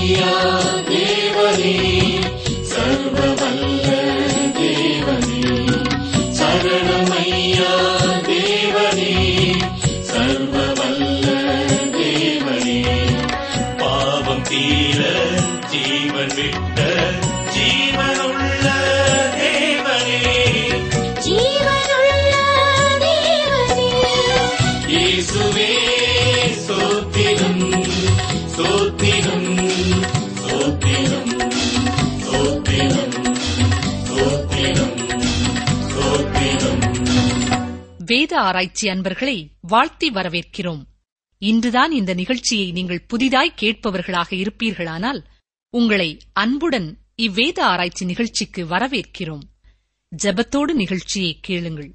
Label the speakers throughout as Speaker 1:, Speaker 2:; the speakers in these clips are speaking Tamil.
Speaker 1: சரணமையா தேவனே சர்வவல்ல தேவனே சரணமையா தேவனே சர்வவல்ல தேவனே பாவம் தீர ஜீவன் விட்ட ஜீவனுள்ள தேவனே
Speaker 2: ஜீவனுள்ள தேவனே
Speaker 1: இயேசுவே சோத்திரம் சோத்திரம் சோத்திரம் சோத்திரம் சோத்திரம் சோத்திரம்
Speaker 3: வேத ஆராய்ச்சி அன்பர்களை வாழ்த்தி வரவேற்கிறோம் இன்றுதான் இந்த நிகழ்ச்சியை நீங்கள் புதிதாய் கேட்பவர்களாக இருப்பீர்களானால் உங்களை அன்புடன் இவ்வேத ஆராய்ச்சி நிகழ்ச்சிக்கு வரவேற்கிறோம் ஜெபத்தோடு நிகழ்ச்சியை கேளுங்கள்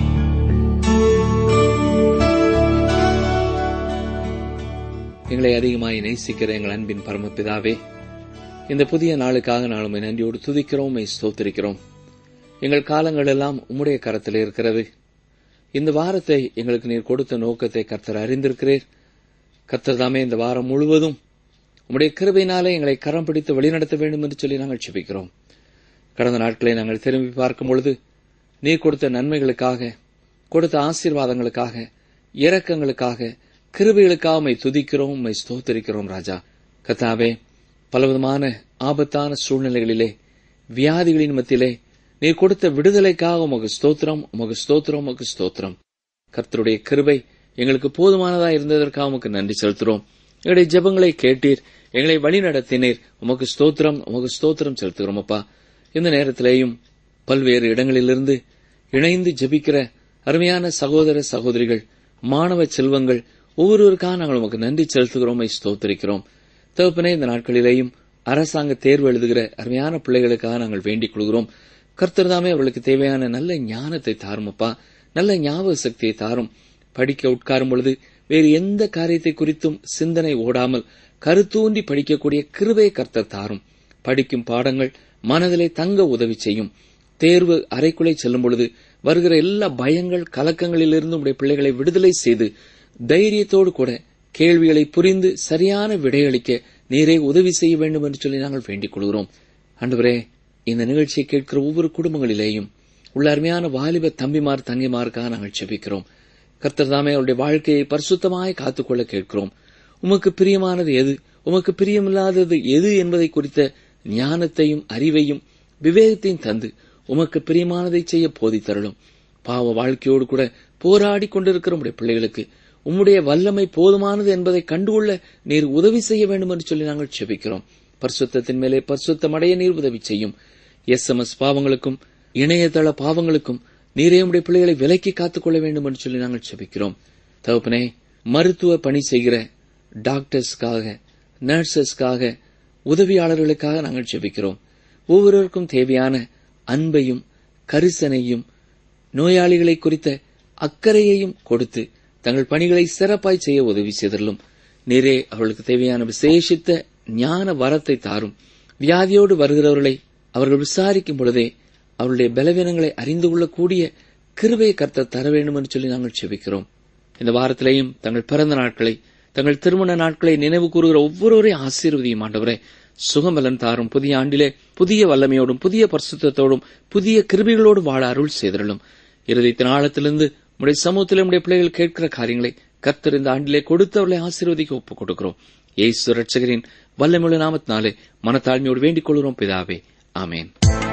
Speaker 4: எங்களை அதிகமாய் நேசிக்கிற எங்கள் அன்பின் பரமபிதாவே இந்த புதிய நாளுக்காக நாள் உம்மை நன்றியோடு துதிக்கிறோம் உம்மை ஸ்தோத்திரிக்கிறோம் எங்கள் காலங்கள் எல்லாம் உம்முடைய கரத்தில் இருக்கிறது இந்த வாரத்தை எங்களுக்கு நீர் கொடுத்த நோக்கத்தை கர்த்தர் அறிந்திருக்கிறீர் கர்த்தர் தாமே இந்த வாரம் முழுவதும் உம்முடைய கிருபையினாலே எங்களை கரம் பிடித்து வழிநடத்த வேண்டும் என்று சொல்லி நாங்கள் செபிக்கிறோம் கடந்த நாட்களை நாங்கள் திரும்பி பார்க்கும் பொழுது நீர் கொடுத்த நன்மைகளுக்காக கொடுத்த ஆசீர்வாதங்களுக்காக இரக்கங்களுக்காக கிருபைகளுக்காக உம்மை துதிக்கிறோம் உம்மை ஸ்தோத்தரிக்கிறோம் ராஜா கத்தாவே பலவிதமான ஆபத்தான சூழ்நிலைகளிலே வியாதிகளின் மத்தியிலே நீர் கொடுத்த விடுதலைக்காக உமக்கு ஸ்தோத்திரம் உமக்கு ஸ்தோத்திரம் உமக்கு ஸ்தோத்திரம் கர்த்தருடைய கிருபை எங்களுக்கு போதுமானதா இருந்ததற்காக உமக்கு நன்றி செலுத்துகிறோம் எங்களுடைய ஜெபங்களை கேட்டீர் எங்களை வழி நடத்தினீர் உமக்கு ஸ்தோத்திரம் உமக்கு ஸ்தோத்திரம் செலுத்துகிறோம் அப்பா இந்த நேரத்திலேயும் பல்வேறு இடங்களிலிருந்து இணைந்து ஜெபிக்கிற அருமையான சகோதர சகோதரிகள் மாணவ செல்வங்கள் ஒவ்வொருவருக்காக நாங்கள் உமக்கு நன்றி செலுத்துகிறோம் உம்மை ஸ்தோத்திரிக்கிறோம் தகப்பனே இந்த நாட்களிலேயும் அரசாங்க தேர்வு எழுதுகிற அருமையான பிள்ளைகளுக்காக நாங்கள் வேண்டிக் கொள்கிறோம் கர்த்தர் தாமே அவர்களுக்கு தேவையான நல்ல ஞானத்தை தாருமப்பா நல்ல ஞாபக சக்தியை தாரும் படிக்க உட்காரும் பொழுது வேறு எந்த காரியத்தை குறித்தும் சிந்தனை ஓடாமல் கருத்தூண்டி படிக்கக்கூடிய கிருபை கர்த்தர் தாரும் படிக்கும் பாடங்கள் மனதிலே தங்க உதவி செய்யும் தேர்வு அறைக்குள்ளே செல்லும் பொழுது வருகிற எல்லா பயங்கள் கலக்கங்களிலிருந்து உடைய பிள்ளைகளை விடுதலை செய்து தைரியத்தோடு கூட கேள்விகளை புரிந்து சரியான விடையளிக்க நீரே உதவி செய்ய வேண்டும் என்று சொல்லி நாங்கள் வேண்டிக் கொள்கிறோம் அன்றுவரே இந்த நிகழ்ச்சியை கேட்கிற ஒவ்வொரு குடும்பங்களிலேயும் உள்ள அருமையான வாலிப தம்பிமார் தங்கிமாருக்காக நாங்கள் செபிக்கிறோம் கர்த்தர் தாமே அவருடைய வாழ்க்கையை பரிசுத்தமாய் காத்துக்கொள்ள கேட்கிறோம் உமக்கு பிரியமானது எது உமக்கு பிரியமில்லாதது எது என்பதை குறித்த ஞானத்தையும் அறிவையும் விவேகத்தையும் தந்து உமக்கு பிரியமானதை செய்ய போதித்தருளும் பாவ வாழ்க்கையோடு கூட போராடி கொண்டிருக்கிற உடைய பிள்ளைகளுக்கு உம்முடைய வல்லமை போதுமானது என்பதை கண்டுகொள்ள நீர் உதவி செய்ய வேண்டும் என்று சொல்லி நாங்கள் செபிக்கிறோம் பரிசுத்தத்தின் மேலே பரிசுத்தமடைய நீர் உதவி செய்யும் எஸ் எம் எஸ் பாவங்களுக்கும் இணையதள பாவங்களுக்கும் நீரே உடைய பிள்ளைகளை விலக்கி காத்துக்கொள்ள வேண்டும் என்று சொல்லி நாங்கள் செபிக்கிறோம் தகப்பனே மருத்துவ பணி செய்கிற டாக்டர்ஸ்க்காக நர்சஸ்க்காக உதவியாளர்களுக்காக நாங்கள் செபிக்கிறோம் ஒவ்வொருவருக்கும் தேவையான அன்பையும் கரிசனையும் நோயாளிகளை குறித்த அக்கறையையும் கொடுத்து தங்கள் பணிகளை சிறப்பாய் செய்ய உதவி செய்தலும் நீரே அவர்களுக்கு தேவையான விசேஷித்த ஞான வரத்தை தாரும் வியாதியோடு வருகிறவர்களை அவர்கள் விசாரிக்கும் பொழுதே அவருடைய பலவீனங்களை அறிந்து கொள்ளக்கூடிய கிருபையை கர்த்தர் தர வேண்டும் என்று சொல்லி நாங்கள் செபிக்கிறோம் இந்த வாரத்திலேயும் தங்கள் பிறந்த நாட்களை தங்கள் திருமண நாட்களை நினைவு கூறுகிற ஒவ்வொருவரையும் ஆசீர்வதியும் ஆண்டவரே சுகமலன் தாரும் புதிய ஆண்டிலே புதிய வல்லமையோடும் புதிய பரிசுத்தத்தோடும் புதிய கிருபிகளோடும் வாழ அருள் செய்திருளும் இருதயத்தின் ஆழத்திலிருந்து உடைய சமூகத்தில் உடைய பிள்ளைகள் கேட்கிற காரியங்களை கர்த்தர் இந்த ஆண்டிலே கொடுத்தவர்களை ஆசீர்வதிக்க ஒப்புக் கொடுக்கிறோம் ஏசு ரட்சகரின் வல்லமுள்ள நாமத்தினாலே மனத்தாழ்மையோடு வேண்டிக் கொள்கிறோம் பிதாவே ஆமேன்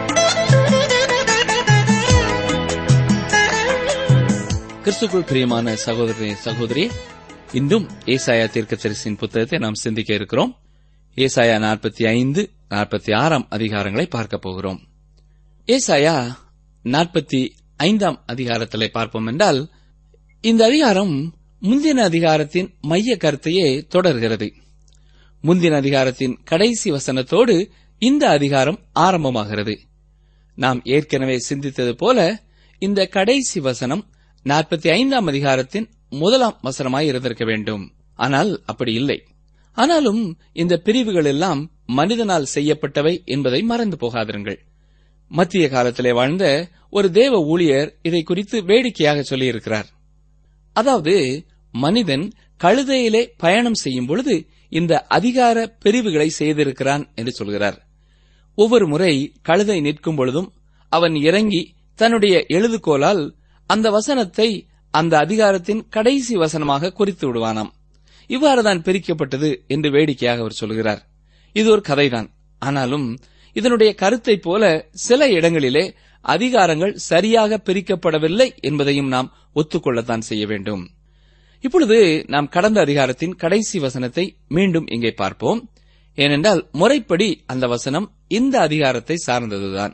Speaker 4: கிறிஸ்துக்குள் பிரியமான சகோதரனே சகோதரி இன்றும் ஏசாயா தீர்க்கதரிசியின் புத்தகத்தை நாம் சிந்திக்க இருக்கிறோம் ஏசாயா நாற்பத்தி ஐந்து நாற்பத்தி ஆறாம் அதிகாரங்களை பார்க்க போகிறோம் ஏசாயா நாற்பத்தி ஐந்தாம் அதிகாரத்திலே பார்ப்போம் என்றால் இந்த அதிகாரம் முந்தின அதிகாரத்தின் மைய கருத்தையே தொடர்கிறது முந்தின அதிகாரத்தின் கடைசி வசனத்தோடு இந்த அதிகாரம் ஆரம்பமாகிறது நாம் ஏற்கனவே சிந்தித்தது போல இந்த கடைசி வசனம் நாற்பத்தி ஐந்தாம் அதிகாரத்தின் முதலாம் வசனமாய் இருந்திருக்க வேண்டும் ஆனால் அப்படி இல்லை ஆனாலும் இந்த பிரிவுகள் எல்லாம் மனிதனால் செய்யப்பட்டவை என்பதை மறந்து போகாதிருங்கள் மத்திய காலத்திலே வாழ்ந்த ஒரு தேவ ஊழியர் இதை குறித்து வேடிக்கையாக சொல்லியிருக்கிறார் அதாவது மனிதன் கழுதையிலே பயணம் செய்யும் பொழுது
Speaker 5: இந்த அதிகார பிரிவுகளை செய்திருக்கிறான் என்று சொல்கிறார் ஒவ்வொரு முறை கழுதை நிற்கும் பொழுதும் அவன் இறங்கி தன்னுடைய எழுதுகோலால் அந்த வசனத்தை அந்த அதிகாரத்தின் கடைசி வசனமாக குறித்து விடுவானாம் இவ்வாறுதான் பிரிக்கப்பட்டது என்று வேடிக்கையாக அவர் சொல்கிறார் இது ஒரு கதைதான் ஆனாலும் இதனுடைய கருத்தைப் போல சில இடங்களிலே அதிகாரங்கள் சரியாக பிரிக்கப்படவில்லை என்பதையும் நாம் ஒத்துக்கொள்ளத்தான் செய்ய வேண்டும் இப்பொழுது நாம் கடந்த அதிகாரத்தின் கடைசி வசனத்தை மீண்டும் இங்கே பார்ப்போம் ஏனென்றால் முறைப்படி அந்த வசனம் இந்த அதிகாரத்தை சார்ந்ததுதான்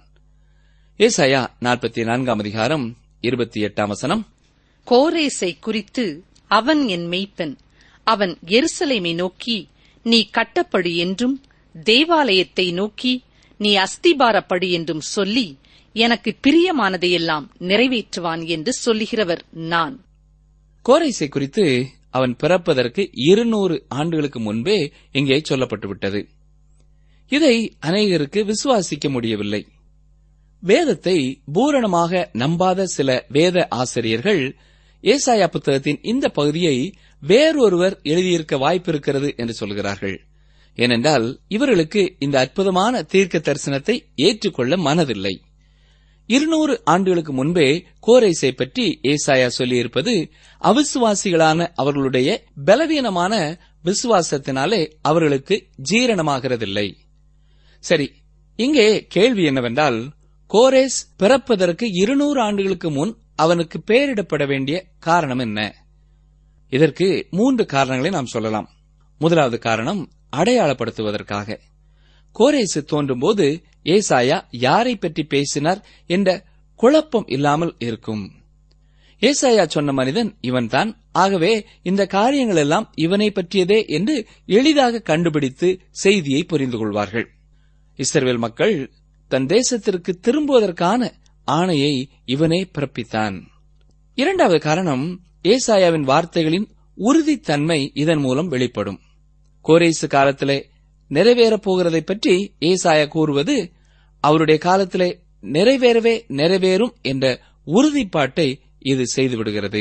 Speaker 5: ஏசாயா நாற்பத்தி நான்காம் அதிகாரம் இருபத்தி எட்டாம் வசனம்
Speaker 3: கோரேசை குறித்து அவன் என் மெய்ப்பன் அவன் எருசலேமை நோக்கி நீ கட்டப்படு என்றும் தேவாலயத்தை நோக்கி நீ அஸ்திபாரப்படு என்றும் சொல்லி எனக்கு பிரியமானதையெல்லாம் நிறைவேற்றுவான் என்று சொல்லுகிறவர் நான்
Speaker 5: கோரைசை குறித்து அவன் பிறப்பதற்கு இருநூறு ஆண்டுகளுக்கு முன்பே இங்கே சொல்லப்பட்டு விட்டது இதை அநேகருக்கு விசுவாசிக்க முடியவில்லை வேதத்தை பூரணமாக நம்பாத சில வேத ஆசிரியர்கள் ஏசாயா புத்தகத்தின் இந்த பகுதியை வேறொருவர் எழுதியிருக்க வாய்ப்பிருக்கிறது என்று சொல்கிறார்கள் ஏனென்றால் இவர்களுக்கு இந்த அற்புதமான தீர்க்க தரிசனத்தை ஏற்றுக்கொள்ள மனதில்லை இருநூறு ஆண்டுகளுக்கு முன்பே கோரைசை பற்றி ஏசாயா சொல்லியிருப்பது அவிசுவாசிகளான அவர்களுடைய பலவீனமான விசுவாசத்தினாலே அவர்களுக்கு ஜீரணமாகிறதில்லை சரி இங்கே கேள்வி என்னவென்றால் கோரேஸ் பிறப்பதற்கு இருநூறு ஆண்டுகளுக்கு முன் அவனுக்கு பெயரிடப்பட வேண்டிய காரணம் என்ன இதற்கு மூன்று காரணங்களை நாம் சொல்லலாம் முதலாவது காரணம் அடையாளப்படுத்துவதற்காக கோரேசு தோன்றும்போது ஏசாயா யாரை பற்றி பேசினார் என்ற குழப்பம் இல்லாமல் இருக்கும் ஏசாயா சொன்ன மனிதன் இவன்தான் ஆகவே இந்த காரியங்கள் எல்லாம் இவனை பற்றியதே என்று எளிதாக கண்டுபிடித்து செய்தியை புரிந்து கொள்வார்கள் இஸ்ரவேல் மக்கள் தன் தேசத்திற்கு திரும்புவதற்கான ஆணையை இவனே பிறப்பித்தான் இரண்டாவது காரணம் ஏசாயாவின் வார்த்தைகளின் உறுதித்தன்மை இதன் மூலம் வெளிப்படும் கோரேசு காலத்திலே நிறைவேறப் போகிறதை பற்றி ஏசாயா கூறுவது அவருடைய காலத்திலே நிறைவேறவே நிறைவேறும் என்ற உறுதிப்பாட்டை இது செய்துவிடுகிறது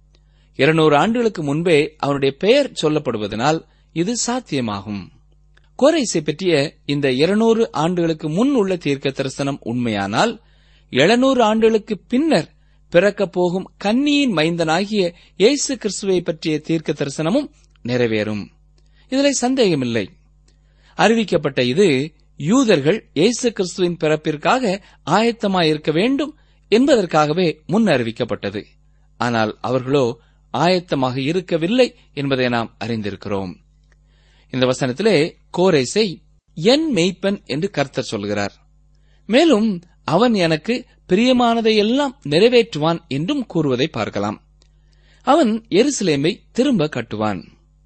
Speaker 5: இருநூறு ஆண்டுகளுக்கு முன்பே அவனுடைய பெயர் சொல்லப்படுவதனால் இது சாத்தியமாகும் கோரைசை பற்றிய இந்த இருநூறு ஆண்டுகளுக்கு முன் உள்ள தீர்க்க தரிசனம் உண்மையானால் எழுநூறு ஆண்டுகளுக்கு பின்னர் பிறக்கப் போகும் கன்னியின் மைந்தனாகிய இயேசு கிறிஸ்துவை பற்றிய தீர்க்க தரிசனமும் நிறைவேறும் இதில் சந்தேகமில்லை அறிவிக்கப்பட்ட இது யூதர்கள் இயேசு கிறிஸ்துவின் பிறப்பிற்காக ஆயத்தமாயிருக்க வேண்டும் என்பதற்காகவே முன் அறிவிக்கப்பட்டது ஆனால் அவர்களோ ஆயத்தமாக இருக்கவில்லை என்பதை நாம் அறிந்திருக்கிறோம் இந்த வசனத்திலே கோரேசை என் மெய்ப்பன் என்று கர்த்தர் சொல்கிறார் மேலும் அவன் எனக்கு பிரியமானதையெல்லாம் நிறைவேற்றுவான் என்றும் கூறுவதை பார்க்கலாம் அவன் எருசலேமை திரும்ப கட்டுவான்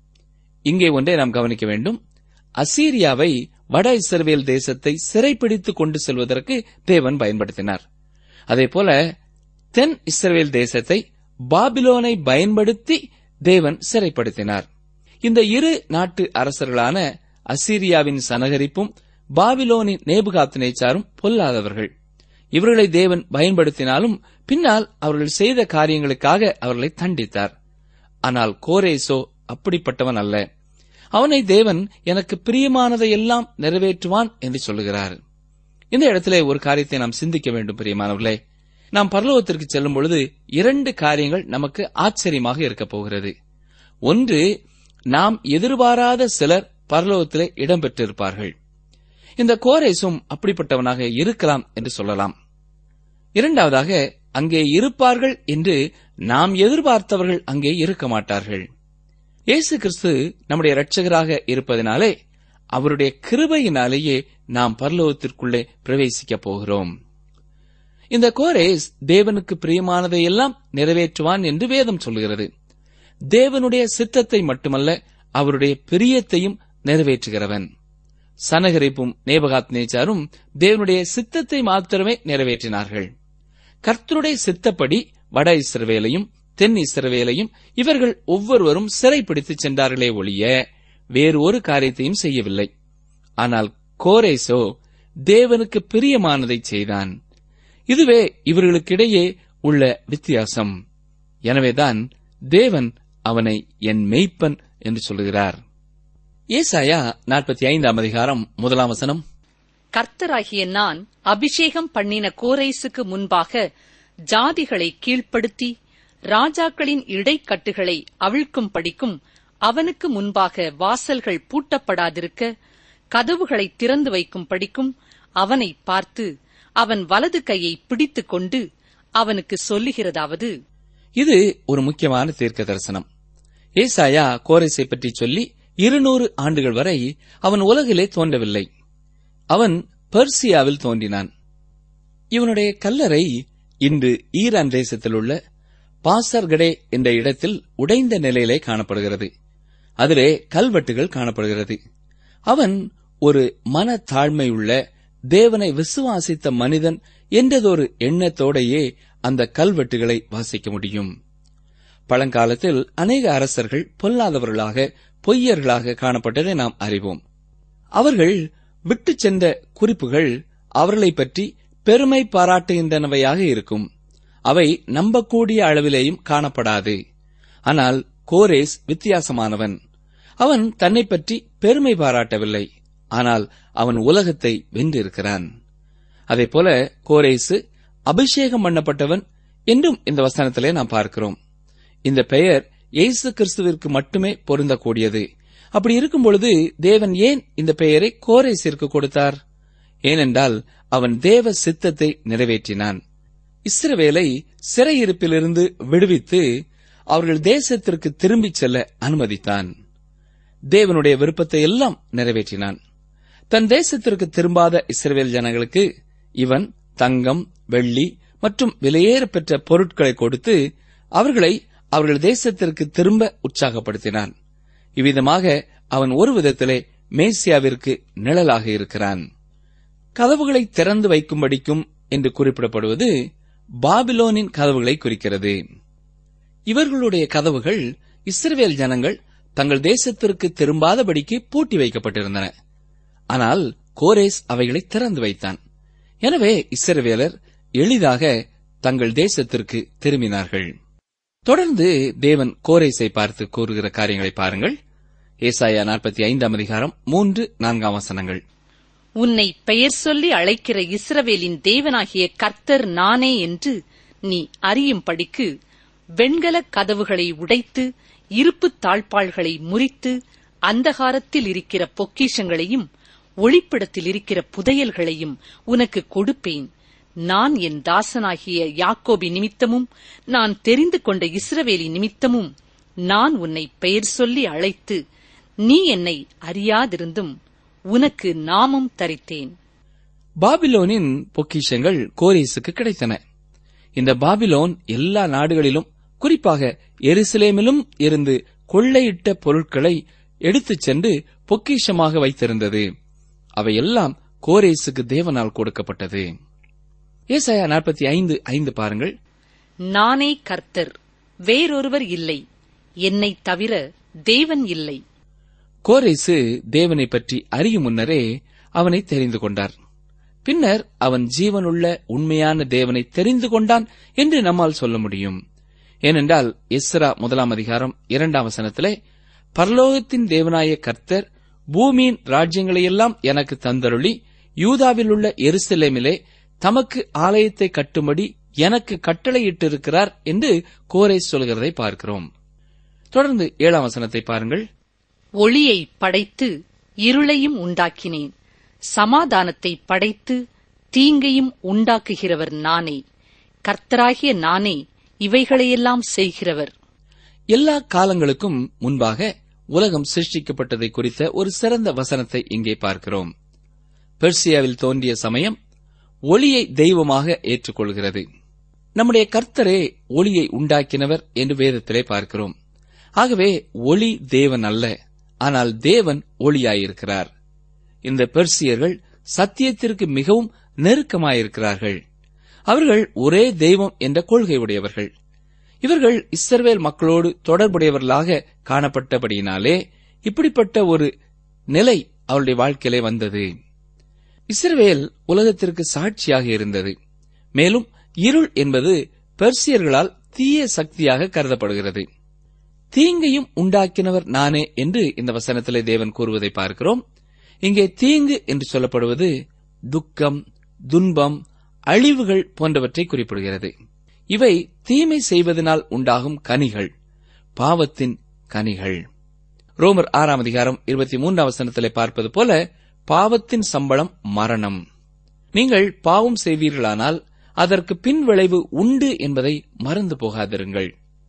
Speaker 5: இங்கே ஒன்றை நாம் கவனிக்க வேண்டும் அசீரியாவை வட இஸ்ரவேல் தேசத்தை சிறைப்பிடித்துக் கொண்டு செல்வதற்கு தேவன் பயன்படுத்தினார் அதேபோல தென் இஸ்ரவேல் தேசத்தை பாபிலோனை பயன்படுத்தி தேவன் சிறைப்படுத்தினார் இந்த இரு நாட்டு அரசர்களான அசீரியாவின் சனகரிப்பும் பாபிலோனின் நேபுகாத் நேச்சாரும் பொல்லாதவர்கள் இவர்களை தேவன் பயன்படுத்தினாலும் பின்னால் அவர்கள் செய்த காரியங்களுக்காக அவர்களை தண்டித்தார் ஆனால் கோரேசோ அப்படிப்பட்டவன் அல்ல அவனை தேவன் எனக்கு பிரியமானதையெல்லாம் நிறைவேற்றுவான் என்று சொல்லுகிறார் இந்த இடத்திலே ஒரு காரியத்தை நாம் சிந்திக்க வேண்டும் பிரியமானவர்களே நாம் பரலோகத்திற்கு செல்லும் பொழுது இரண்டு காரியங்கள் நமக்கு ஆச்சரியமாக இருக்கப் போகிறது ஒன்று நாம் எதிர்பாராத சிலர் பரலோகத்திலே இடம்பெற்றிருப்பார்கள் இந்த கோரேசும் அப்படிப்பட்டவனாக இருக்கலாம் என்று சொல்லலாம் இரண்டாவதாக அங்கே இருப்பார்கள் என்று நாம் எதிர்பார்த்தவர்கள் அங்கே இருக்க மாட்டார்கள் இயேசு கிறிஸ்து நம்முடைய இரட்சகராக இருப்பதினாலே அவருடைய கிருபையினாலேயே நாம் பரலோகத்திற்குள்ளே பிரவேசிக்கப் போகிறோம் இந்த கோரேஸ் தேவனுக்கு பிரியமானதையெல்லாம் நிறைவேற்றுவான் என்று வேதம் சொல்கிறது தேவனுடைய சித்தத்தை மட்டுமல்ல அவருடைய பிரியத்தையும் நிறைவேற்றுகிறவன் சனகரிப்பும் நேபகாத் நேச்சாரும் தேவனுடைய சித்தத்தை மாத்திரமே நிறைவேற்றினார்கள் கர்த்தருடைய சித்தப்படி வட இஸ்ரவேலையும் தென் இஸ்ரவேலையும் இவர்கள் ஒவ்வொருவரும் சிறைப்பிடித்துச் சென்றார்களே ஒழிய வேறு ஒரு காரியத்தையும் செய்யவில்லை ஆனால் கோரேசோ தேவனுக்கு பிரியமானதை செய்தான் இதுவே இவர்களுக்கிடையே உள்ள வித்தியாசம் எனவேதான் தேவன் அவனை என் மெய்ப்பன் என்று சொல்கிறார் ஏசாயா நாற்பத்தி ஐந்தாம் அதிகாரம் முதலாம் வசனம்
Speaker 3: கர்த்தராகிய நான் அபிஷேகம் பண்ணின கோரைசுக்கு முன்பாக ஜாதிகளை கீழ்ப்படுத்தி ராஜாக்களின் இடைக்கட்டுகளை அவிழ்க்கும் படிக்கும் அவனுக்கு முன்பாக வாசல்கள் பூட்டப்படாதிருக்க கதவுகளை திறந்து வைக்கும் படிக்கும் அவனை பார்த்து அவன் வலது கையை பிடித்துக் கொண்டு அவனுக்கு சொல்லுகிறதாவது
Speaker 5: இது ஒரு முக்கியமான தீர்க்க தரிசனம் ஏசாயா கோரேசை பற்றி சொல்லி இருநூறு ஆண்டுகள் வரை அவன் உலகிலே தோன்றவில்லை அவன் பெர்சியாவில் தோன்றினான் இவனுடைய கல்லறை இன்று ஈரான் தேசத்தில் உள்ள பாசர்கடே என்ற இடத்தில் உடைந்த நிலையிலே காணப்படுகிறது அதிலே கல்வெட்டுகள் காணப்படுகிறது அவன் ஒரு மன தாழ்மையுள்ள தேவனை விசுவாசித்த மனிதன் என்றதொரு எண்ணத்தோடையே அந்த கல்வெட்டுகளை வாசிக்க முடியும் பழங்காலத்தில் அநேக அரசர்கள் பொல்லாதவர்களாக பொய்யர்களாக காணப்பட்டதை நாம் அறிவோம் அவர்கள் விட்டுச் சென்ற குறிப்புகள் அவர்களைப் பற்றி பெருமை பாராட்டுகின்றனவையாக இருக்கும் அவை நம்பக்கூடிய அளவிலேயும் காணப்படாது ஆனால் கோரேஸ் வித்தியாசமானவன் அவன் தன்னை பற்றி பெருமை பாராட்டவில்லை ஆனால் அவன் உலகத்தை வென்றிருக்கிறான் அதேபோல கோரேசு அபிஷேகம் பண்ணப்பட்டவன் என்றும் இந்த வசனத்திலே நாம் பார்க்கிறோம் இந்த பெயர் இயேசு கிறிஸ்துவிற்கு மட்டுமே பொருந்தக்கூடியது அப்படி இருக்கும் பொழுது தேவன் ஏன் இந்த பெயரை கோரேசிற்கு கொடுத்தார் ஏனென்றால் அவன் தேவ சித்தத்தை நிறைவேற்றினான் இஸ்ரவேலை சிறையிருப்பிலிருந்து விடுவித்து அவர்கள் தேசத்திற்கு திரும்பிச் செல்ல அனுமதித்தான் தேவனுடைய விருப்பத்தை எல்லாம் நிறைவேற்றினான் தன் தேசத்திற்கு திரும்பாத இஸ்ரவேல் ஜனங்களுக்கு இவன் தங்கம் வெள்ளி மற்றும் விலையேற பெற்ற பொருட்களை கொடுத்து அவர்களை அவர்கள் தேசத்திற்கு திரும்ப உற்சாகப்படுத்தினான் இவ்விதமாக அவன் ஒரு விதத்திலே மேசியாவிற்கு நிழலாக இருக்கிறான் கதவுகளை திறந்து வைக்கும்படிக்கும் என்று குறிப்பிடப்படுவது பாபிலோனின் கதவுகளை குறிக்கிறது இவர்களுடைய கதவுகள் இஸ்ரவேல் ஜனங்கள் தங்கள் தேசத்திற்கு திரும்பாதபடிக்கு பூட்டி வைக்கப்பட்டிருந்தன ஆனால் கோரேஸ் அவைகளை திறந்து வைத்தான் எனவே இஸ்ரவேலர் எளிதாக தங்கள் தேசத்திற்கு திரும்பினார்கள் தொடர்ந்து தேவன் கோரேஸை பார்த்து கூறுகிற காரியங்களை பாருங்கள் ஏசாயா நாற்பத்தி ஐந்தாம் அதிகாரம் மூன்று நான்காம் வசனங்கள்
Speaker 3: உன்னை பெயர் சொல்லி அழைக்கிற இஸ்ரவேலின் தேவனாகிய கர்த்தர் நானே என்று நீ அறியும்படிக்கு வெண்கலக் கதவுகளை உடைத்து இருப்புத் தாழ்பாள்களை முறித்து அந்தகாரத்தில் இருக்கிற பொக்கிஷங்களையும் ஒளிப்பிடத்தில் இருக்கிற புதையல்களையும் உனக்கு கொடுப்பேன் நான் என் தாசனாகிய யாக்கோபி நிமித்தமும் நான் தெரிந்து கொண்ட இஸ்ரவேலி நிமித்தமும் நான் உன்னை பெயர் சொல்லி அழைத்து நீ என்னை அறியாதிருந்தும் உனக்கு நாமம் தரித்தேன்
Speaker 5: பாபிலோனின் பொக்கிஷங்கள் கோரேசுக்கு கிடைத்தன இந்த பாபிலோன் எல்லா நாடுகளிலும் குறிப்பாக எருசலேமிலும் இருந்து கொள்ளையிட்ட பொருட்களை எடுத்துச் சென்று பொக்கிஷமாக வைத்திருந்தது அவையெல்லாம் கோரேசுக்கு தேவனால் கொடுக்கப்பட்டது ஏசாயா நாற்பத்தி ஐந்து ஐந்து பாருங்கள்
Speaker 3: நானே கர்த்தர் வேறொருவர் இல்லை என்னைத் தவிர தேவன் இல்லை
Speaker 5: கோரேசு தேவனை பற்றி அறியும் முன்னரே அவனை தெரிந்து கொண்டார் பின்னர் அவன் ஜீவனுள்ள உண்மையான தேவனை தெரிந்து கொண்டான் என்று நம்மால் சொல்ல முடியும் ஏனென்றால் எஸ்ரா முதலாம் அதிகாரம் இரண்டாம் வசனத்திலே பரலோகத்தின் தேவனாய கர்த்தர் பூமியின் ராஜ்யங்களையெல்லாம் எனக்கு தந்தருளி யூதாவில் உள்ள எருசலேமிலே தமக்கு ஆலயத்தை கட்டும்படி எனக்கு கட்டளையிட்டிருக்கிறார் என்று கோரே சொல்கிறதை பார்க்கிறோம் தொடர்ந்து ஏழாம் வசனத்தை பாருங்கள்
Speaker 3: ஒளியை படைத்து இருளையும் உண்டாக்கினேன் சமாதானத்தை படைத்து தீங்கையும் உண்டாக்குகிறவர் நானே கர்த்தராகிய நானே இவைகளையெல்லாம் செய்கிறவர்
Speaker 5: எல்லா காலங்களுக்கும் முன்பாக உலகம் சிருஷ்டிக்கப்பட்டதை குறித்த ஒரு சிறந்த வசனத்தை இங்கே பார்க்கிறோம் பெர்சியாவில் தோன்றிய சமயம் ஒளியை தெய்வமாக ஏற்றுக்கொள்கிறது நம்முடைய கர்த்தரே ஒளியை உண்டாக்கினவர் என்று வேதத்திலே பார்க்கிறோம் ஆகவே ஒளி தேவன் அல்ல ஆனால் தேவன் ஒளியாயிருக்கிறார் இந்த பெர்சியர்கள் சத்தியத்திற்கு மிகவும் நெருக்கமாயிருக்கிறார்கள் அவர்கள் ஒரே தெய்வம் என்ற கொள்கை உடையவர்கள் இவர்கள் இஸ்ரவேல் மக்களோடு தொடர்புடையவர்களாக காணப்பட்டபடியினாலே இப்படிப்பட்ட ஒரு நிலை அவருடைய வாழ்க்கையிலே வந்தது இஸ்ரவேல் உலகத்திற்கு சாட்சியாக இருந்தது மேலும் இருள் என்பது பெர்சியர்களால் தீய சக்தியாக கருதப்படுகிறது தீங்கையும் உண்டாக்கினவர் நானே என்று இந்த வசனத்திலே தேவன் கூறுவதை பார்க்கிறோம் இங்கே தீங்கு என்று சொல்லப்படுவது துக்கம் துன்பம் அழிவுகள் போன்றவற்றை குறிப்பிடுகிறது இவை தீமை செய்வதனால் உண்டாகும் கனிகள் பாவத்தின் கனிகள் ரோமர் ஆறாம் அதிகாரம் இருபத்தி மூன்றாம் வசனத்திலே பார்ப்பது போல பாவத்தின் சம்பளம் மரணம் நீங்கள் பாவம் செய்வீர்களானால் அதற்கு பின் விளைவு உண்டு என்பதை மறந்து போகாதிருங்கள்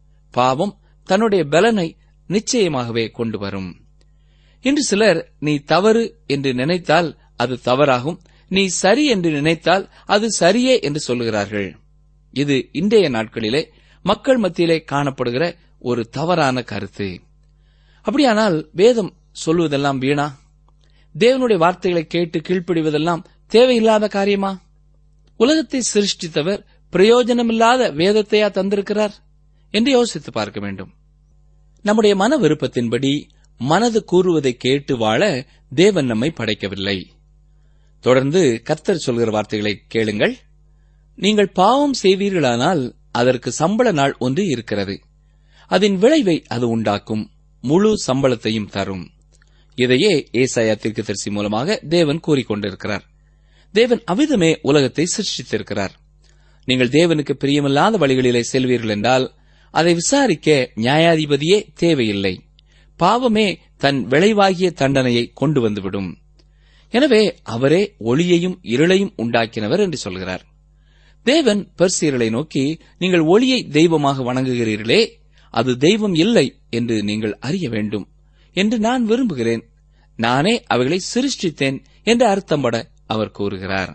Speaker 5: பாவம் தன்னுடைய பலனை நிச்சயமாகவே கொண்டு வரும் இன்று சிலர் நீ தவறு என்று நினைத்தால் அது தவறாகும் நீ சரி என்று நினைத்தால் அது சரியே என்று சொல்லுகிறார்கள் இது இன்றைய நாட்களிலே மக்கள் மத்தியிலே காணப்படுகிற ஒரு தவறான கருத்து அப்படியானால் வேதம் சொல்வதெல்லாம் வீணா தேவனுடைய வார்த்தைகளை கேட்டு கீழ்ப்படிவதெல்லாம் தேவையில்லாத காரியமா உலகத்தை சிருஷ்டித்தவர் பிரயோஜனமில்லாத வேதத்தையா தந்திருக்கிறார் என்று யோசித்து பார்க்க வேண்டும் நம்முடைய மன விருப்பத்தின்படி மனது கூறுவதை கேட்டு வாழ தேவன் நம்மை படைக்கவில்லை தொடர்ந்து கர்த்தர் சொல்கிற வார்த்தைகளை கேளுங்கள் நீங்கள் பாவம் செய்வீர்களானால் அதற்கு சம்பள நாள் ஒன்று இருக்கிறது அதன் விளைவை அது உண்டாக்கும் முழு சம்பளத்தையும் தரும் இதையே ஏசாயா தீர்க்கதரிசி மூலமாக தேவன் கூறிக்கொண்டிருக்கிறார் தேவன் அவ்விதமே உலகத்தை சிருஷ்டித்திருக்கிறார் நீங்கள் தேவனுக்கு பிரியமில்லாத வழிகளிலே செல்வீர்கள் என்றால் அதை விசாரிக்க நியாயாதிபதியே தேவையில்லை பாவமே தன் விளைவாகிய தண்டனையை கொண்டு வந்துவிடும் எனவே அவரே ஒளியையும் இருளையும் உண்டாக்கினவர் என்று சொல்கிறார் தேவன் பெர்சியர்களை நோக்கி நீங்கள் ஒளியை தெய்வமாக வணங்குகிறீர்களே அது தெய்வம் இல்லை என்று நீங்கள் அறிய வேண்டும் என்று நான் விரும்புகிறேன் நானே அவைகளை சிருஷ்டித்தேன் என்று அர்த்தம்பட அவர் கூறுகிறார்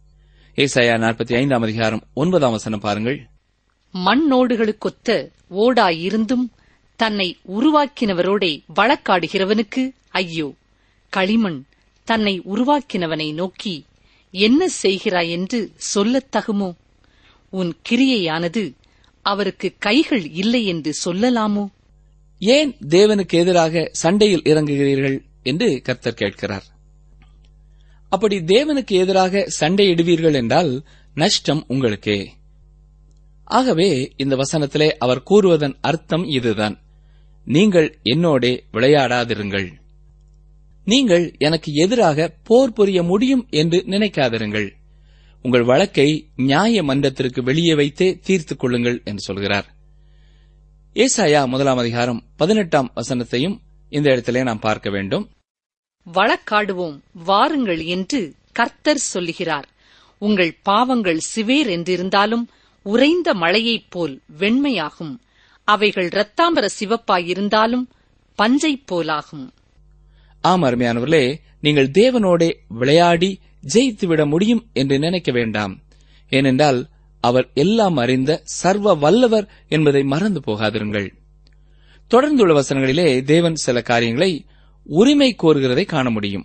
Speaker 5: ஏசாயா நாற்பத்தி ஐந்தாம் அதிகாரம் ஒன்பதாம் வசனம் பாருங்கள்
Speaker 3: மண்ணோடுகளுக்கொத்த ஓடாயிருந்தும் தன்னை உருவாக்கினவரோடே வழக்காடுகிறவனுக்கு ஐயோ களிமண் தன்னை உருவாக்கினவனை நோக்கி என்ன செய்கிறாய் என்று சொல்லத் தகுமோ உன் கிரியையானது அவருக்கு கைகள் இல்லை என்று சொல்லலாமோ
Speaker 5: ஏன் தேவனுக்கு எதிராக சண்டையில் இறங்குகிறீர்கள் என்று கர்த்தர் கேட்கிறார் அப்படி தேவனுக்கு எதிராக சண்டையிடுவீர்கள் என்றால் நஷ்டம் உங்களுக்கே ஆகவே இந்த வசனத்திலே அவர் கூறுவதன் அர்த்தம் இதுதான் நீங்கள் என்னோடே விளையாடாதிருங்கள் நீங்கள் எனக்கு எதிராக போர் புரிய முடியும் என்று நினைக்காதிருங்கள் உங்கள் வழக்கை நியாய மன்றத்திற்கு வெளியே வைத்தே தீர்த்துக் கொள்ளுங்கள் என்று சொல்கிறார் ஏசாயா முதலாம் அதிகாரம் பதினெட்டாம் வசனத்தையும் இந்த இடத்திலே நாம் பார்க்க வேண்டும்
Speaker 3: வழக்காடுவோம் வாருங்கள் என்று கர்த்தர் சொல்லுகிறார் உங்கள் பாவங்கள் சிவேர் என்றிருந்தாலும் உறைந்த மழையைப் போல் வெண்மையாகும் அவைகள் இரத்தாம்பர சிவப்பாயிருந்தாலும் பஞ்சைப் போலாகும்
Speaker 5: ஆம் அருமையானவர்களே நீங்கள் தேவனோடே விளையாடி ஜெயித்துவிட முடியும் என்று நினைக்க வேண்டாம் ஏனென்றால் அவர் எல்லாம் அறிந்த சர்வ வல்லவர் என்பதை மறந்து போகாதிருங்கள் தொடர்ந்துள்ள வசனங்களிலே தேவன் சில காரியங்களை உரிமை கோருகிறதை காண முடியும்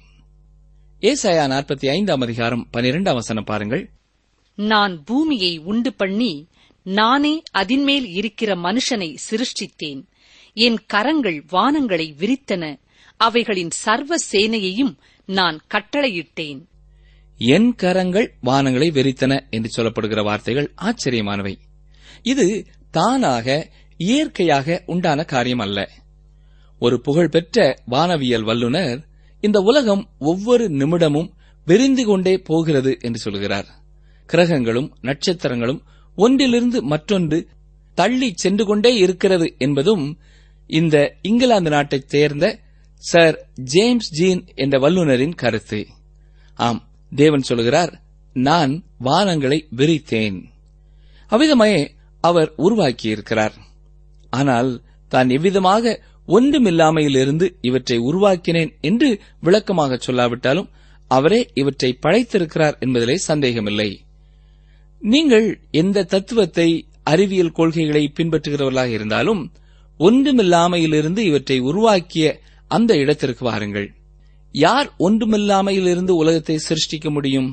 Speaker 5: ஏசாயா நாற்பத்தி ஐந்தாம் அதிகாரம் பனிரெண்டாம் வசனம் பாருங்கள்
Speaker 3: நான் பூமியை உண்டு பண்ணி நானே அதின்மேல் இருக்கிற மனுஷனை சிருஷ்டித்தேன் என் கரங்கள் வானங்களை விரித்தன அவைகளின் சர்வ சேனையையும் நான் கட்டளையிட்டேன்
Speaker 5: என் கரங்கள் வானங்களை வெறித்தன என்று சொல்லப்படுகிற வார்த்தைகள் ஆச்சரியமானவை இது தானாக இயற்கையாக உண்டான காரியம் அல்ல ஒரு புகழ்பெற்ற வானவியல் வல்லுனர் இந்த உலகம் ஒவ்வொரு நிமிடமும் விரிந்து கொண்டே போகிறது என்று சொல்கிறார் கிரகங்களும் நட்சத்திரங்களும் ஒன்றிலிருந்து மற்றொன்று தள்ளி சென்று கொண்டே இருக்கிறது என்பதும் இந்த இங்கிலாந்து நாட்டைச் சேர்ந்த சர் ஜேம்ஸ் ஜீன் என்ற வல்லுனரின் கருத்து ஆம் தேவன் சொல்கிறார் நான் வானங்களை விரித்தேன் அவ்விதமே அவர் உருவாக்கியிருக்கிறார் ஆனால் தான் எவ்விதமாக ஒன்றுமில்லாமையிலிருந்து இவற்றை உருவாக்கினேன் என்று விளக்கமாக சொல்லாவிட்டாலும் அவரே இவற்றை படைத்திருக்கிறார் என்பதிலே சந்தேகமில்லை நீங்கள் எந்த தத்துவத்தை அறிவியல் கொள்கைகளை பின்பற்றுகிறவர்களாக இருந்தாலும் ஒன்றுமில்லாமையிலிருந்து இவற்றை உருவாக்கிய அந்த இடத்திற்கு வாருங்கள் யார் ஒன்றுமில்லாமையிலிருந்து உலகத்தை சிருஷ்டிக்க முடியும்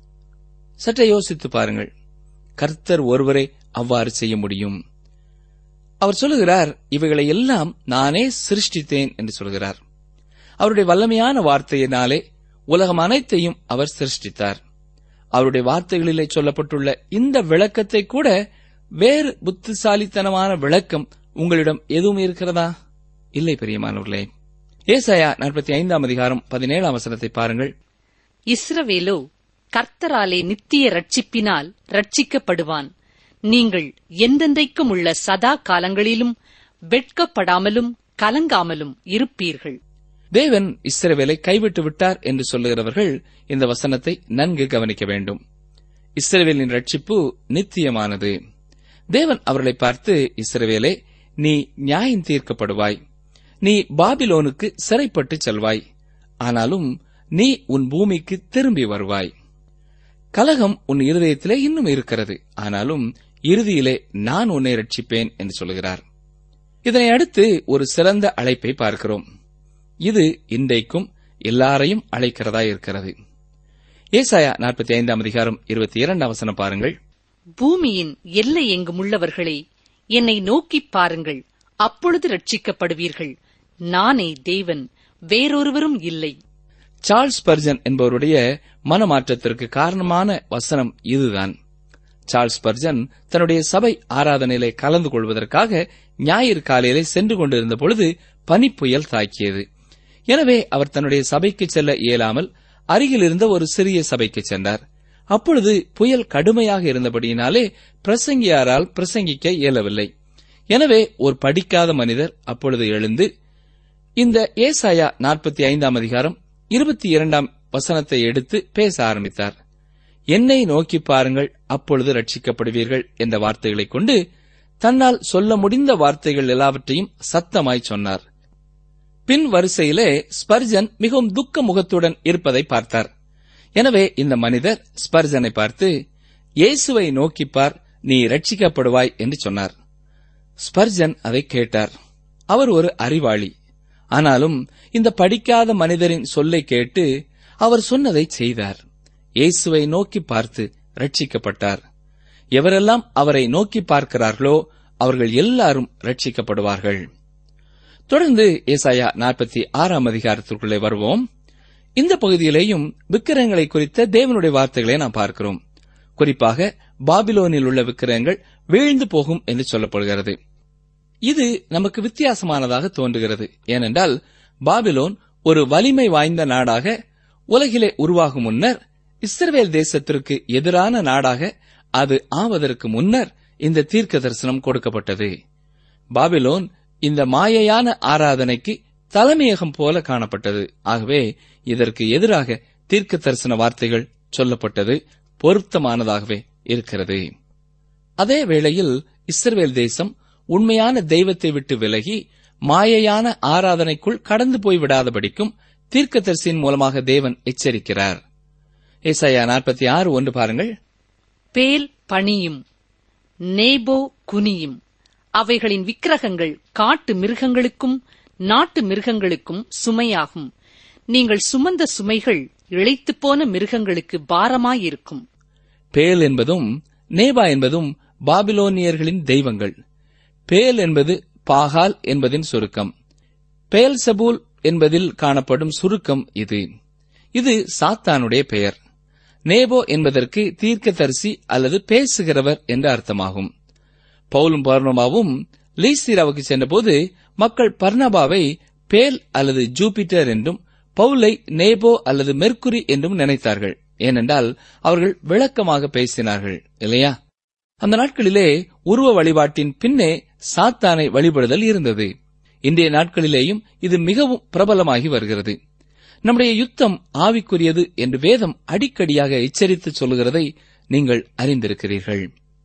Speaker 5: சற்றே யோசித்து பாருங்கள் கர்த்தர் ஒருவரே அவ்வாறு செய்ய முடியும் அவர் சொல்லுகிறார் இவைகளை எல்லாம் நானே சிருஷ்டித்தேன் என்று சொல்கிறார் அவருடைய வல்லமையான வார்த்தையினாலே உலகம் அனைத்தையும் அவர் சிருஷ்டித்தார் அவருடைய வார்த்தைகளிலே சொல்லப்பட்டுள்ள இந்த விளக்கத்தை கூட வேறு புத்திசாலித்தனமான விளக்கம் உங்களிடம் எதுவும் இருக்கிறதா இல்லை பிரியமானவர்களே ஏசாயா நாற்பத்தி ஐந்தாம் அதிகாரம் பதினேழாம் வசனத்தை பாருங்கள்
Speaker 3: இஸ்ரவேலோ கர்த்தராலே நித்திய ரட்சிப்பினால் ரட்சிக்கப்படுவான் நீங்கள் எந்தெந்தைக்கும் உள்ள சதா காலங்களிலும் வெட்கப்படாமலும் கலங்காமலும் இருப்பீர்கள்
Speaker 5: தேவன் இஸ்ரவேலை கைவிட்டு விட்டார் என்று சொல்லுகிறவர்கள் இந்த வசனத்தை நன்கு கவனிக்க வேண்டும் இஸ்ரவேலின் ரட்சிப்பு நித்தியமானது தேவன் அவர்களை பார்த்து இஸ்ரவேலே நீ நியாயம் தீர்க்கப்படுவாய் நீ பாபிலோனுக்கு சிறைப்பட்டு செல்வாய் ஆனாலும் நீ உன் பூமிக்கு திரும்பி வருவாய் கலகம் உன் இருதயத்திலே இன்னும் இருக்கிறது ஆனாலும் இறுதியிலே நான் உன்னை ரட்சிப்பேன் என்று சொல்கிறார் இதனை அடுத்து ஒரு சிறந்த அழைப்பை பார்க்கிறோம் இது இன்றைக்கும் எல்லாரையும் அழைக்கிறதா இருக்கிறது ஏசாயா நாற்பத்தி ஐந்தாம் அதிகாரம் இருபத்தி இரண்டாம் வசனம் பாருங்கள்
Speaker 3: பூமியின் எல்லை எங்குமுள்ளவர்களே என்னை நோக்கிப் பாருங்கள் அப்பொழுது ரட்சிக்கப்படுவீர்கள் நானே தேவன் வேறொருவரும் இல்லை
Speaker 5: சார்ல்ஸ் பர்ஜன் என்பவருடைய மனமாற்றத்திற்கு காரணமான வசனம் இதுதான் சார்ல்ஸ் பர்ஜன் தன்னுடைய சபை ஆராதனையிலே கலந்து கொள்வதற்காக ஞாயிறு காலையிலே சென்று கொண்டிருந்த பொழுது பனிப்புயல் தாக்கியது எனவே அவர் தன்னுடைய சபைக்கு செல்ல இயலாமல் அருகில் இருந்த ஒரு சிறிய சபைக்கு சென்றார் அப்பொழுது புயல் கடுமையாக இருந்தபடியினாலே பிரசங்கியாரால் பிரசங்கிக்க இயலவில்லை எனவே ஒரு படிக்காத மனிதர் அப்பொழுது எழுந்து இந்த ஏசாயா நாற்பத்தி ஐந்தாம் அதிகாரம் இருபத்தி இரண்டாம் வசனத்தை எடுத்து பேச ஆரம்பித்தார் என்னை நோக்கி பாருங்கள் அப்பொழுது ரட்சிக்கப்படுவீர்கள் என்ற வார்த்தைகளைக் கொண்டு தன்னால் சொல்ல முடிந்த வார்த்தைகள் எல்லாவற்றையும் சத்தமாய் சொன்னார் பின் வரிசையிலே ஸ்பர்ஜன் மிகவும் துக்க முகத்துடன் இருப்பதை பார்த்தார் எனவே இந்த மனிதர் ஸ்பர்ஜனை பார்த்து இயேசுவை நோக்கிப்பார் நீ ரட்சிக்கப்படுவாய் என்று சொன்னார் ஸ்பர்ஜன் அதை கேட்டார் அவர் ஒரு அறிவாளி ஆனாலும் இந்த படிக்காத மனிதரின் சொல்லை கேட்டு அவர் சொன்னதை செய்தார் இயேசுவை நோக்கி பார்த்து ரட்சிக்கப்பட்டார் எவரெல்லாம் அவரை நோக்கி பார்க்கிறார்களோ அவர்கள் எல்லாரும் ரட்சிக்கப்படுவார்கள் தொடர்ந்து ஏசாயா நாற்பத்தி ஆறாம் அதிகாரத்திற்குள்ளே வருவோம் இந்த பகுதியிலேயும் விக்கிரகங்களை குறித்த தேவனுடைய வார்த்தைகளை நாம் பார்க்கிறோம் குறிப்பாக பாபிலோனில் உள்ள விக்கிரகங்கள் வீழ்ந்து போகும் என்று சொல்லப்படுகிறது இது நமக்கு வித்தியாசமானதாக தோன்றுகிறது ஏனென்றால் பாபிலோன் ஒரு வலிமை வாய்ந்த நாடாக உலகிலே உருவாகும் முன்னர் இஸ்ரவேல் தேசத்திற்கு எதிரான நாடாக அது ஆவதற்கு முன்னர் இந்த தீர்க்க தரிசனம் கொடுக்கப்பட்டது பாபிலோன் இந்த மாயையான ஆராதனைக்கு தலைமையகம் போல காணப்பட்டது ஆகவே இதற்கு எதிராக தீர்க்க தரிசன வார்த்தைகள் சொல்லப்பட்டது பொருத்தமானதாகவே இருக்கிறது அதே வேளையில் இஸ்ரவேல் தேசம் உண்மையான தெய்வத்தை விட்டு விலகி மாயையான ஆராதனைக்குள் கடந்து போய் விடாதபடிக்கும் தீர்க்கதரிசியின் மூலமாக தேவன் எச்சரிக்கிறார் ஏசாயா நாற்பத்தி ஆறு ஒன்று பாருங்கள்
Speaker 3: பேல் பணியும் நேபோ குனியும் அவைகளின் விக்கிரகங்கள் காட்டு மிருகங்களுக்கும் நாட்டு மிருகங்களுக்கும் சுமையாகும் நீங்கள் சுமந்த சுமைகள் இழைத்துப் போன மிருகங்களுக்கு பாரமாயிருக்கும்
Speaker 5: பேல் என்பதும் நேபா என்பதும் பாபிலோனியர்களின் தெய்வங்கள் பேல் என்பது பாகால் என்பதின் சுருக்கம் பேல் சபூல் என்பதில் காணப்படும் சுருக்கம் இது இது சாத்தானுடைய பெயர் நேபோ என்பதற்கு தீர்க்கதரிசி அல்லது பேசுகிறவர் என்ற அர்த்தமாகும் பவுலும் பர்ணபாவும் லீஸ்திராவுக்கு சென்றபோது மக்கள் பர்ணபாவை பேல் அல்லது ஜூபிட்டர் என்றும் பவுலை நேபோ அல்லது மெர்க்குரி என்றும் நினைத்தார்கள் ஏனென்றால் அவர்கள் விளக்கமாக பேசினார்கள் இல்லையா அந்த நாட்களிலே உருவ வழிபாட்டின் பின்னே சாத்தானை வழிபடுதல் இருந்தது இன்றைய நாட்களிலேயும் இது மிகவும் பிரபலமாகி வருகிறது நம்முடைய யுத்தம் ஆவிக்குரியது என்று வேதம் அடிக்கடியாக எச்சரித்து சொல்லுகிறதை நீங்கள் அறிந்திருக்கிறீர்கள்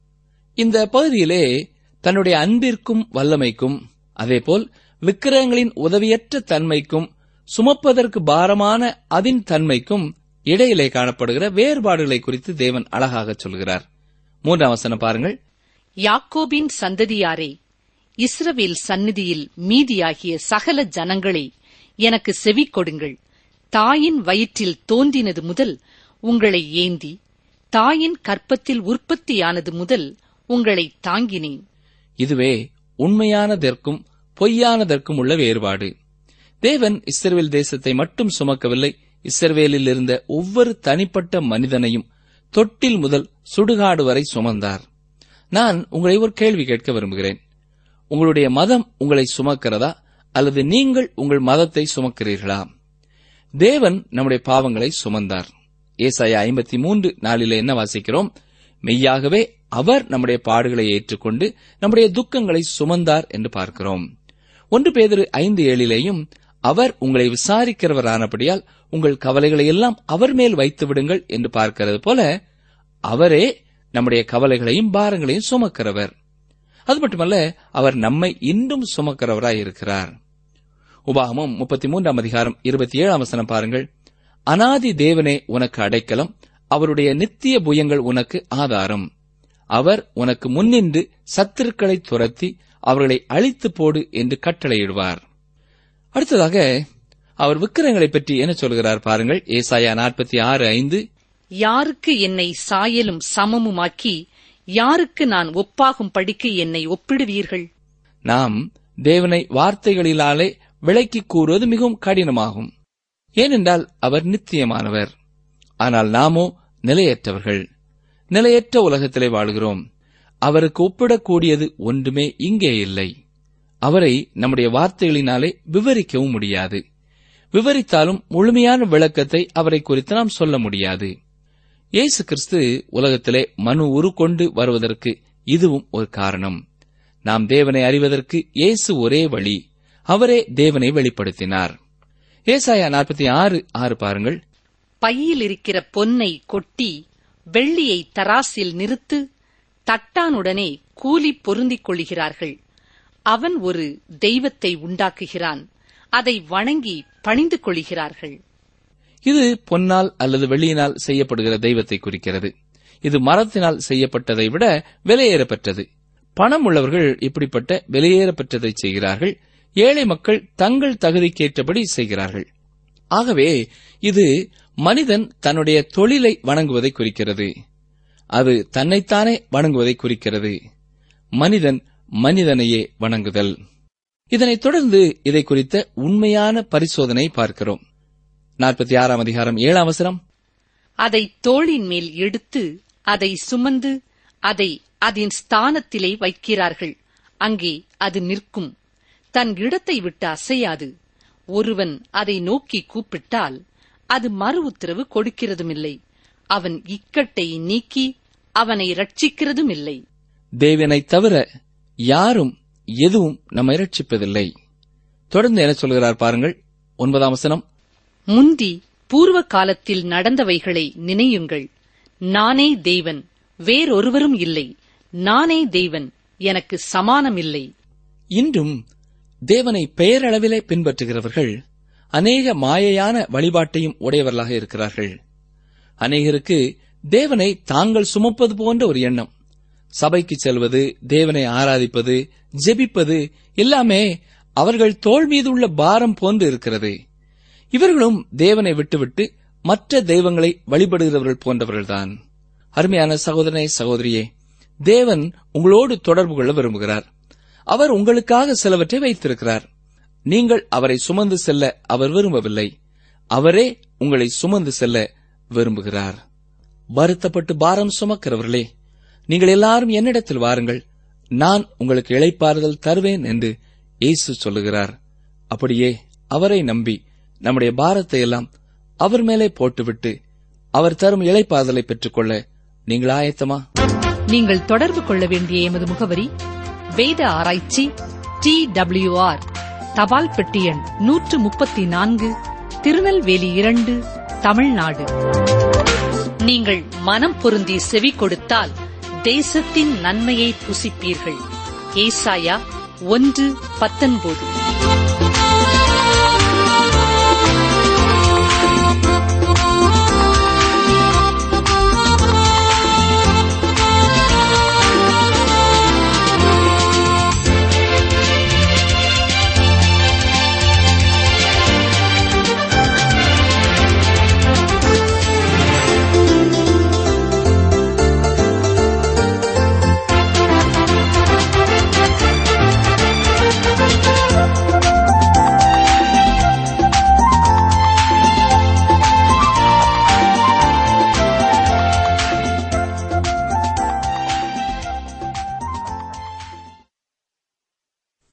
Speaker 5: இந்த பகுதியிலே தன்னுடைய அன்பிற்கும் வல்லமைக்கும் அதேபோல் விக்கிரகங்களின் உதவியற்ற தன்மைக்கும் சுமப்பதற்கு பாரமான அதின் தன்மைக்கும் இடையிலே காணப்படுகிற வேறுபாடுகளை குறித்து தேவன் அழகாக சொல்கிறார் மூன்றாம் வசனம் பாருங்கள்
Speaker 3: யாக்கோபின் சந்ததியாரே இஸ்ரவேல் சந்நிதியில் மீதியாகிய சகல ஜனங்களே எனக்கு செவி கொடுங்கள் தாயின் வயிற்றில் தோன்றினது முதல் உங்களை ஏந்தி தாயின் கற்பத்தில் உற்பத்தியானது முதல் உங்களை தாங்கினேன்
Speaker 5: இதுவே உண்மையானதற்கும் பொய்யானதற்கும் உள்ள வேறுபாடு தேவன் இஸ்ரவேல் தேசத்தை மட்டும் சுமக்கவில்லை இஸ்ரவேலில் இருந்த ஒவ்வொரு தனிப்பட்ட மனிதனையும் தொட்டில் முதல் சுடுகாடு வரை சுமந்தார் நான் உங்களை ஒரு கேள்வி கேட்க விரும்புகிறேன் உங்களுடைய மதம் உங்களை சுமக்கிறதா அல்லது நீங்கள் உங்கள் மதத்தை சுமக்கிறீர்களா தேவன் நம்முடைய பாவங்களை சுமந்தார் ஏசாயா ஐம்பத்தி மூன்று நாளிலே என்ன வாசிக்கிறோம் மெய்யாகவே அவர் நம்முடைய பாடுகளை ஏற்றுக்கொண்டு நம்முடைய துக்கங்களை சுமந்தார் என்று பார்க்கிறோம் ஒன்று பேதிரு ஐந்து ஏழிலேயும் அவர் உங்களை விசாரிக்கிறவரானபடியால் உங்கள் கவலைகளை எல்லாம் அவர் மேல் வைத்து விடுங்கள் என்று பார்க்கிறது போல அவரே நம்முடைய கவலைகளையும் பாரங்களையும் சுமக்கிறவர் அது மட்டுமல்ல அவர் நம்மை இன்றும் சுமக்கிறவராய் இருக்கிறார் உபாகமம் முப்பத்தி மூன்றாம் அதிகாரம் இருபத்தி ஏழாம் வசனம் பாருங்கள் அனாதி தேவனே உனக்கு அடைக்கலம் அவருடைய நித்திய புயங்கள் உனக்கு ஆதாரம் அவர் உனக்கு முன்னின்று சத்துருக்களை துரத்தி அவர்களை அழித்து போடு என்று கட்டளையிடுவார் அடுத்ததாக அவர் விக்கிரங்களை பற்றி என்ன சொல்கிறார் பாருங்கள் ஏசாயா நாற்பத்தி ஆறு ஐந்து
Speaker 3: யாருக்கு என்னை சாயலும் சமமுமாக்கி யாருக்கு நான் ஒப்பாகும் படிக்கு என்னை ஒப்பிடுவீர்கள்
Speaker 5: நாம் தேவனை வார்த்தைகளிலாலே விளக்கிக் கூறுவது மிகவும் கடினமாகும் ஏனென்றால் அவர் நித்தியமானவர் ஆனால் நாமோ நிலையற்றவர்கள் நிலையற்ற உலகத்திலே வாழ்கிறோம் அவருக்கு ஒப்பிடக்கூடியது ஒன்றுமே இங்கே இல்லை அவரை நம்முடைய வார்த்தைகளினாலே விவரிக்கவும் முடியாது விவரித்தாலும் முழுமையான விளக்கத்தை அவரை குறித்து நாம் சொல்ல முடியாது இயேசு கிறிஸ்து உலகத்திலே மனு உருக்கொண்டு வருவதற்கு இதுவும் ஒரு காரணம் நாம் தேவனை அறிவதற்கு இயேசு ஒரே வழி அவரே தேவனை வெளிப்படுத்தினார் ஏசாயா நாற்பத்தி ஆறு ஆறு பாருங்கள்
Speaker 3: பையில் இருக்கிற பொன்னை கொட்டி வெள்ளியை தராசில் நிறுத்து தட்டானுடனே கூலி பொருந்திக் கொள்கிறார்கள் அவன் ஒரு தெய்வத்தை உண்டாக்குகிறான் அதை வணங்கி பணிந்து கொள்கிறார்கள்
Speaker 5: இது பொன்னால் அல்லது வெள்ளியினால் செய்யப்படுகிற தெய்வத்தை குறிக்கிறது இது மரத்தினால் செய்யப்பட்டதை விட விலையேறப்பெற்றது பணம் உள்ளவர்கள் இப்படிப்பட்ட விலையேறப்பெற்றதை செய்கிறார்கள் ஏழை மக்கள் தங்கள் தகுதிக்கேற்றபடி செய்கிறார்கள் ஆகவே இது மனிதன் தன்னுடைய தொழிலை வணங்குவதை குறிக்கிறது அது தன்னைத்தானே வணங்குவதை குறிக்கிறது மனிதன் மனிதனையே வணங்குதல் இதனைத் தொடர்ந்து இதை குறித்த உண்மையான பரிசோதனை பார்க்கிறோம் நாற்பத்தி ஆறாம் அதிகாரம் ஏழாம் அவசரம்
Speaker 3: அதை தோளின் மேல் எடுத்து அதை சுமந்து அதை அதன் ஸ்தானத்திலே வைக்கிறார்கள் அங்கே அது நிற்கும் தன் இடத்தை விட்டு அசையாது ஒருவன் அதை நோக்கி கூப்பிட்டால் அது மறு உத்தரவு கொடுக்கிறதுமில்லை அவன் இக்கட்டை நீக்கி அவனை ரட்சிக்கிறதும் இல்லை
Speaker 5: தேவனைத் தவிர யாரும் எதுவும் நம்மை ரட்சிப்பதில்லை தொடர்ந்து என்ன சொல்கிறார் பாருங்கள் ஒன்பதாம் வசனம்
Speaker 3: முந்தி பூர்வ காலத்தில் நடந்தவைகளை நினையுங்கள் நானே தேவன் வேறொருவரும் இல்லை நானே தேவன் எனக்கு சமானமில்லை
Speaker 5: இன்றும் தேவனை பெயரளவிலே பின்பற்றுகிறவர்கள் அநேக மாயையான வழிபாட்டையும் உடையவர்களாக இருக்கிறார்கள் அநேகருக்கு தேவனை தாங்கள் சுமப்பது போன்ற ஒரு எண்ணம் சபைக்கு செல்வது தேவனை ஆராதிப்பது ஜெபிப்பது எல்லாமே அவர்கள் தோள் மீது உள்ள பாரம் போன்று இருக்கிறது இவர்களும் தேவனை விட்டுவிட்டு மற்ற தெய்வங்களை வழிபடுகிறவர்கள் போன்றவர்கள்தான் அருமையான சகோதரனே சகோதரியே தேவன் உங்களோடு தொடர்பு கொள்ள விரும்புகிறார் அவர் உங்களுக்காக சிலவற்றை வைத்திருக்கிறார் நீங்கள் அவரை சுமந்து செல்ல அவர் விரும்பவில்லை அவரே உங்களை சுமந்து செல்ல விரும்புகிறார் வருத்தப்பட்டு பாரம் சுமக்கிறவர்களே நீங்கள் எல்லாரும் என்னிடத்தில் வாருங்கள் நான் உங்களுக்கு இளைப்பாறுதல் தருவேன் என்று இயேசு சொல்லுகிறார் அப்படியே அவரை நம்பி நம்முடைய பாரத்தை எல்லாம் அவர் மேலே போட்டுவிட்டு அவர் தரும் இளைப்பாறுதலை பெற்றுக்கொள்ள நீங்கள் ஆயத்தமா
Speaker 3: நீங்கள் தொடர்பு கொள்ள வேண்டிய எமது முகவரி வேத ஆராய்ச்சி டி ஆர் தபால் பெட்டி எண் நூற்று முப்பத்தி நான்கு திருநெல்வேலி இரண்டு தமிழ்நாடு நீங்கள் மனம் பொருந்தி செவி கொடுத்தால் தேசத்தின் நன்மையை புசிப்பீர்கள் ஏசாயா ஒன்று பத்தொன்பது